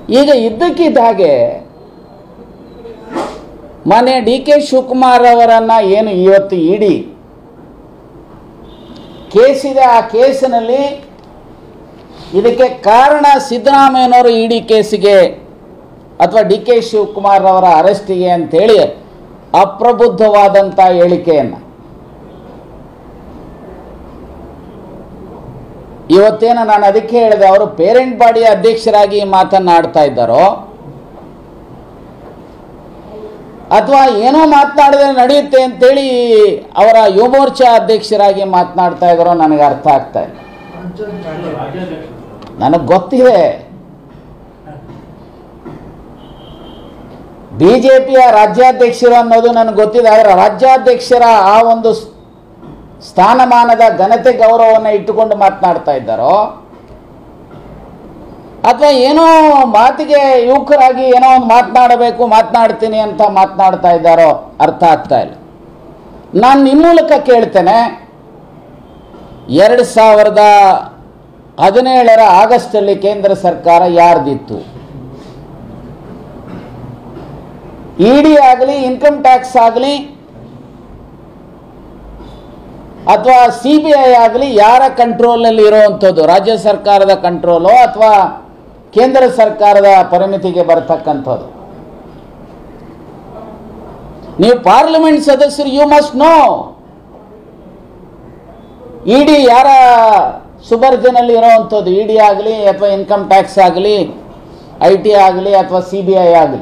ಈಗ ಇದ್ದಕ್ಕಿದ್ದ ಹಾಗೆ ಮನೆ ಡಿ ಕೆ ಶಿವಕುಮಾರ್ ಅವರನ್ನ ಏನು ಇವತ್ತು ಇಡಿ ಕೇಸಿದೆ ಆ ಕೇಸಿನಲ್ಲಿ ಇದಕ್ಕೆ ಕಾರಣ ಸಿದ್ದರಾಮಯ್ಯನವರು ಇಡಿ ಕೇಸಿಗೆ ಅಥವಾ ಡಿ ಕೆ ಶಿವಕುಮಾರ್ ಅವರ ಅರೆಸ್ಟಿಗೆ ಅಂತೇಳಿ ಅಪ್ರಬುದ್ಧವಾದಂಥ ಹೇಳಿಕೆಯನ್ನು ಇವತ್ತೇನು ನಾನು ಅದಕ್ಕೆ ಹೇಳಿದೆ ಅವರು ಪೇರೆಂಟ್ ಬಾಡಿಯ ಅಧ್ಯಕ್ಷರಾಗಿ ಮಾತನ್ನಾಡ್ತಾ ಇದ್ದಾರೋ ಅಥವಾ ಏನೋ ಮಾತನಾಡಿದ್ರೆ ನಡೆಯುತ್ತೆ ಅಂತೇಳಿ ಅವರ ಯುವಮೋರ್ಚಾ ಅಧ್ಯಕ್ಷರಾಗಿ ಮಾತನಾಡ್ತಾ ಇದ್ದಾರೋ ನನಗೆ ಅರ್ಥ ಆಗ್ತಾ ಇಲ್ಲ ನನಗೆ ಗೊತ್ತಿದೆ ಬಿ ಜೆ ಪಿಯ ರಾಜ್ಯಾಧ್ಯಕ್ಷರು ಅನ್ನೋದು ನನಗೆ ಗೊತ್ತಿದೆ ಆದರೆ ರಾಜ್ಯಾಧ್ಯಕ್ಷರ ಆ ಒಂದು ಸ್- ಸ್ಥಾನಮಾನದ ಘನತೆ ಗೌರವವನ್ನು ಇಟ್ಟುಕೊಂಡು ಮಾತನಾಡ್ತಾ ಇದ್ದಾರೋ ಅಥವಾ ಏನೋ ಮಾತಿಗೆ ಯುವಕರಾಗಿ ಏನೋ ಒಂದು ಮಾತನಾಡಬೇಕು ಮಾತನಾಡ್ತೀನಿ ಅಂತ ಮಾತನಾಡ್ತಾ ಇದ್ದಾರೋ ಅರ್ಥ ಆಗ್ತಾ ಇಲ್ಲ ನಾನು ನಿಮ್ಮ ಮೂಲಕ ಕೇಳ್ತೇನೆ ಎರಡು ಸಾವಿರದ ಹದಿನೇಳರ ಆಗಸ್ಟಲ್ಲಿ ಕೇಂದ್ರ ಸರ್ಕಾರ ಯಾರ್ದಿತ್ತು ಇ ಡಿ ಆಗಲಿ ಇನ್ಕಮ್ ಟ್ಯಾಕ್ಸ್ ಆಗಲಿ ಅಥವಾ ಸಿ ಬಿ ಐ ಆಗಲಿ ಯಾರ ಕಂಟ್ರೋಲ್ನಲ್ಲಿ ಇರುವಂಥದ್ದು ರಾಜ್ಯ ಸರ್ಕಾರದ ಕಂಟ್ರೋಲು ಅಥವಾ ಕೇಂದ್ರ ಸರ್ಕಾರದ ಪರಿಮಿತಿಗೆ ಬರತಕ್ಕಂಥದ್ದು ನೀವು ಪಾರ್ಲಿಮೆಂಟ್ ಸದಸ್ಯರು ಯು ಮಸ್ಟ್ ನೋ ಇಡಿ ಯಾರ ಸುಬರ್ಜನಲ್ಲಿ ಇರೋವಂಥದ್ದು ಇ ಡಿ ಆಗಲಿ ಅಥವಾ ಇನ್ಕಮ್ ಟ್ಯಾಕ್ಸ್ ಆಗಲಿ ಐ ಟಿ ಆಗಲಿ ಅಥವಾ ಸಿ ಬಿ ಐ ಆಗಲಿ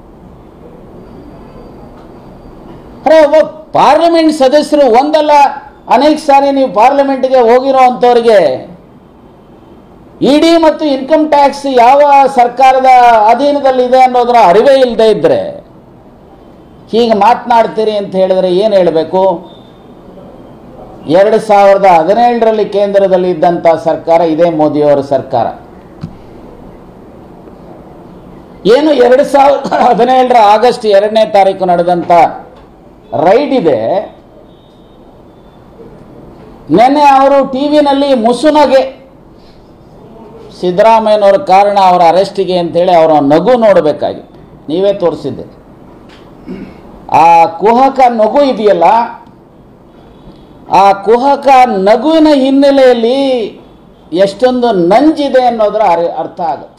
ಅರೆ ಒಬ್ಬ ಪಾರ್ಲಿಮೆಂಟ್ ಸದಸ್ಯರು ಒಂದಲ್ಲ ಅನೇಕ ಸಾರಿ ನೀವು ಪಾರ್ಲಿಮೆಂಟ್ಗೆ ಹೋಗಿರೋ ಅಂಥವ್ರಿಗೆ ಇಡಿ ಮತ್ತು ಇನ್ಕಮ್ ಟ್ಯಾಕ್ಸ್ ಯಾವ ಸರ್ಕಾರದ ಅಧೀನದಲ್ಲಿದೆ ಅನ್ನೋದರ ಅರಿವೇ ಇಲ್ಲದೆ ಇದ್ದರೆ ಹೀಗೆ ಮಾತನಾಡ್ತೀರಿ ಅಂತ ಹೇಳಿದ್ರೆ ಏನು ಹೇಳಬೇಕು ಎರಡು ಸಾವಿರದ ಹದಿನೇಳರಲ್ಲಿ ಕೇಂದ್ರದಲ್ಲಿ ಇದ್ದಂಥ ಸರ್ಕಾರ ಇದೇ ಮೋದಿಯವರ ಸರ್ಕಾರ ಏನು ಎರಡು ಸಾವಿರದ ಹದಿನೇಳರ ಆಗಸ್ಟ್ ಎರಡನೇ ತಾರೀಕು ನಡೆದಂಥ ರೈಡ್ ಇದೆ ನಿನ್ನೆ ಅವರು ಟಿ ವಿನಲ್ಲಿ ಮುಸುನಗೆ ಸಿದ್ದರಾಮಯ್ಯನವ್ರ ಕಾರಣ ಅವರ ಅರೆಸ್ಟಿಗೆ ಅಂತೇಳಿ ಅವರ ನಗು ನೋಡಬೇಕಾಗಿತ್ತು ನೀವೇ ತೋರಿಸಿದ್ದೆ ಆ ಕುಹಕ ನಗು ಇದೆಯಲ್ಲ ಆ ಕುಹಕ ನಗುವಿನ ಹಿನ್ನೆಲೆಯಲ್ಲಿ ಎಷ್ಟೊಂದು ನಂಜಿದೆ ಅನ್ನೋದರ ಅರಿ- ಅರ್ಥ ಆಗುತ್ತೆ